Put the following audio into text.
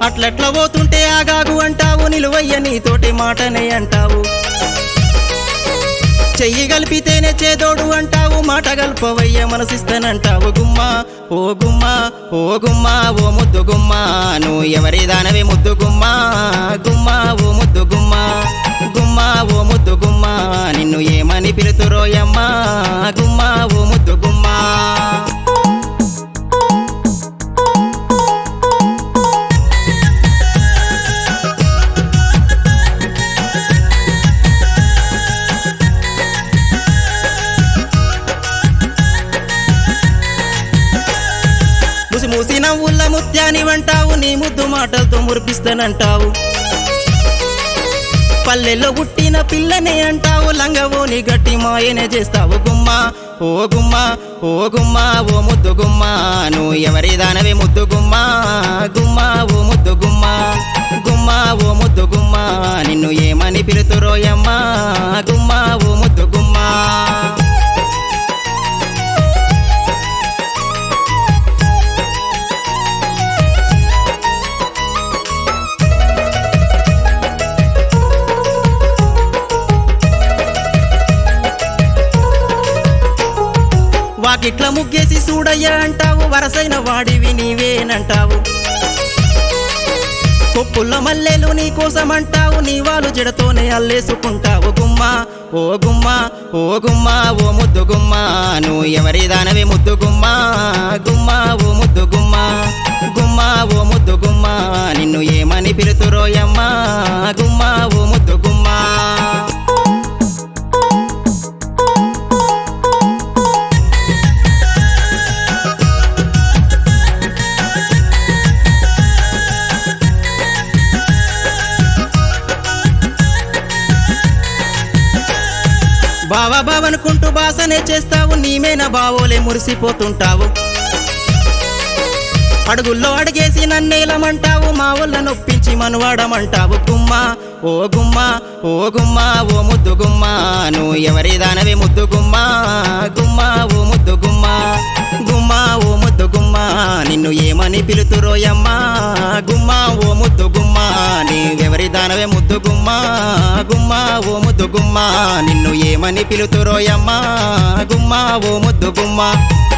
అట్లట్ల పోతుంటే ఆగాగు అంటావు నిలువయ్య నీతోటి మాటనే అంటావు చెయ్యి కలిపితేనే చేదోడు అంటావు మాట గల్పవయ్య మనసిస్తానంటావు గుమ్మా ఓ గుమ్మా ఓ గుమ్మా ఓ ముద్దు గుమ్మా నువ్వు ఎవరి దానవే ముద్దు గుమ్మా గుమ్మా ఓ ముద్దు గుమ్మా గుమ్మా ఓ ముద్దు గుమ్మా నిన్ను ఏమని పిలుతురోయమ్మా గుమ్మా ఓ ముద్దు గుమ్మా ముసి మూసి నవ్వుల ముత్యాని వంటావు నీ ముద్దు మాటలతో మురిపిస్తానంటావు పల్లెల్లో పుట్టిన పిల్లనే అంటావు లంగవోని గట్టి మాయనే చేస్తావు గుమ్మా ఓ గుమ్మా ఓ గుమ్మా ఓ ముద్దు గుమ్మా నువ్వు ఎవరి దానవే ముద్దు గుమ్మా గుమ్మా ఓ ముద్దు గుమ్మా గుమ్మా ఓ ముద్దు గుమ్మా నిన్ను ఏమని పిలుతురోయమ్మా గుమ్మా ఓ ముద్దు గుమ్మా వాకిట్ల ముగ్గేసి చూడయ్యా అంటావు వరసైన వాడివి నీవేనంటావు కొప్పుల్లో మల్లెలు నీ కోసం అంటావు నీ వాళ్ళు జడతోనే అల్లేసుకుంటావు గుమ్మా ఓ గుమ్మా ఓ గుమ్మా ఓ ముద్దు గుమ్మా నువ్వు ఎవరి దానవే ముద్దు గుమ్మా గుమ్మా ఓ ముద్దు గుమ్మా గుమ్మా ఓ ముద్దు గుమ్మా నిన్ను ఏమని పిలుతురోయమ్మా గుమ్మా ఓ ముద్దు గుమ్మా బావా బావనుకుంటూ బాసనే చేస్తావు నీమేన బావోలే మురిసిపోతుంటావు అడుగుల్లో అడిగేసి నన్నేలమంటావు మా వల్ల నొప్పించి మనువాడమంటావు గుమ్మా ఓ గుమ్మా ఓ గుమ్మా ఓ ముద్దు గుమ్మా నువ్వు ఎవరి దానవే ముద్దు గుమ్మా గుమ్మా ఓ ముద్దు గుమ్మా గుమ్మా ఓ ముద్దు గుమ్మా నిన్ను ఏమని పిలుతురోయమ్మా గుమ్మా ఓ ముద్దు గుమ్మా నీవెవరి దానవే ముద్దు గుమ్మా గుమ్మా ఓ ముద్దు గుమ్మా నిన్ను ఏమని పిలుతురోయమ్మా గుమ్మా ఓ ముద్దు గుమ్మా